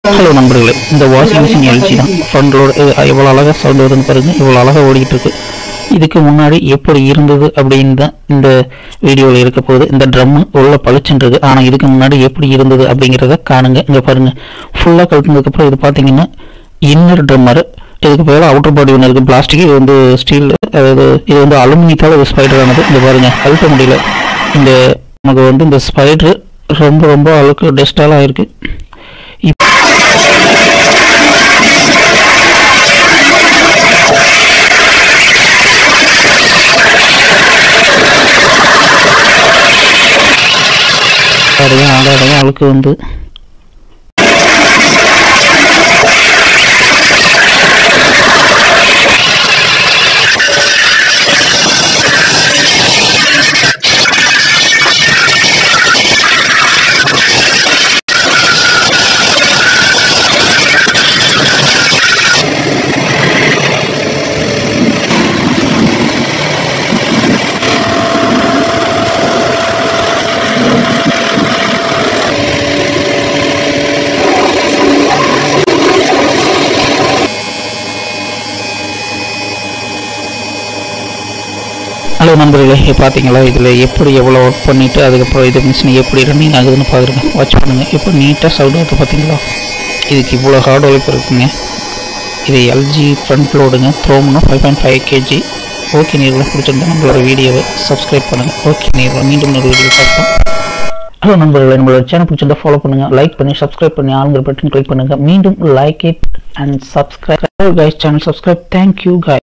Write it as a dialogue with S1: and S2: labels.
S1: hello நண்பர்களே இந்த washing machine LG தான் ஃப்ரண்ட் லோடு எவ்வளோ அழகாக சவுண்ட் வருதுன்னு பாருங்க இவ்வளோ அழகாக ஓடிக்கிட்டு இருக்கு இதுக்கு முன்னாடி எப்படி இருந்தது அப்படின்னு தான் இந்த வீடியோவில் இருக்க போகுது இந்த ட்ரம்மு உள்ள பளிச்சுன்றது ஆனால் இதுக்கு முன்னாடி எப்படி இருந்தது அப்படிங்கிறத காணுங்க இங்கே பாருங்க ஃபுல்லாக கழுத்துனதுக்கப்புறம் இது பார்த்தீங்கன்னா இன்னர் ட்ரம்மர் இதுக்கு பதிலாக அவுட்டர் பாடி ஒன்று இருக்குது பிளாஸ்டிக் இது வந்து ஸ்டீல் அதாவது இது வந்து அலுமினியத்தால் இது ஸ்பைடர் ஆனது இங்கே பாருங்க அழுத்த முடியல இந்த நமக்கு வந்து இந்த ஸ்பைடர் ரொம்ப ரொம்ப அழுக்கு டெஸ்டாலாம் இருக்குது அடையும் ஆடாடையும் அழுக்கு வந்து ஹலோ நண்பர்களே இப்போ பார்த்தீங்களா இதில் எப்படி எவ்வளோ ஒர்க் பண்ணிவிட்டு அதுக்கப்புறம் இது மிஷின் எப்படி ரன்னிங் ஆகுதுன்னு பார்க்குறேங்க வாட்ச் பண்ணுங்கள் இப்போ நீட்டாக சவுண்ட் வருது பார்த்தீங்களா இதுக்கு இவ்வளோ ஹார்ட் உழைப்பு இருக்குங்க இது எல்ஜி ஃப்ரண்ட் லோடுங்க த்ரோம்னா five point five KG okay நீர்களை பிடிச்சிருந்தா நம்மளோட வீடியோவை சப்ஸ்கிரைப் பண்ணுங்கள் ஓகே நீர்களை மீண்டும் ஒரு வீடியோ பார்ப்போம் ஹலோ நண்பர்களே நம்மளோட சேனல் பிடிச்சிருந்தா ஃபாலோ பண்ணுங்கள் லைக் பண்ணி சப்ஸ்கிரைப் பண்ணி ஆளுங்கிற பட்டன் கிளிக் பண்ணுங்கள் மீண்டும் like it and subscribe guys channel subscribe thank you guys